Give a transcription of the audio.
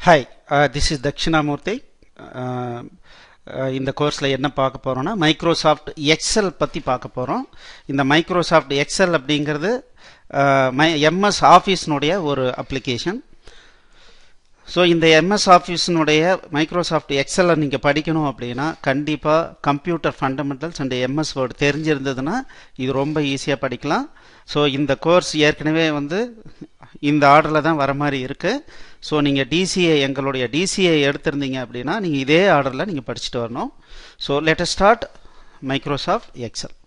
hi this is Dakshinamurthy இந்த கோர்ஸில் என்ன பார்க்க போகிறோன்னா மைக்ரோசாஃப்ட் எக்ஸல் பற்றி பார்க்க போகிறோம் இந்த மைக்ரோசாஃப்ட் எக்ஸல் அப்படிங்கிறது மை எம்எஸ் ஆஃபீஸ்னுடைய ஒரு அப்ளிகேஷன் ஸோ இந்த எம்எஸ் ஆஃபீஸினுடைய மைக்ரோசாஃப்ட் எக்ஸலை நீங்கள் படிக்கணும் அப்படின்னா கண்டிப்பாக computer fundamentals and MS word தெரிஞ்சிருந்ததுன்னா இது ரொம்ப ஈஸியாக படிக்கலாம் ஸோ இந்த கோர்ஸ் ஏற்கனவே வந்து இந்த ஆர்டரில் தான் வர மாதிரி இருக்குது ஸோ நீங்கள் டிசிஏ எங்களுடைய டிசிஏ எடுத்திருந்தீங்க அப்படின்னா நீங்கள் இதே ஆர்டரில் நீங்கள் படிச்சுட்டு வரணும் so let start Microsoft XL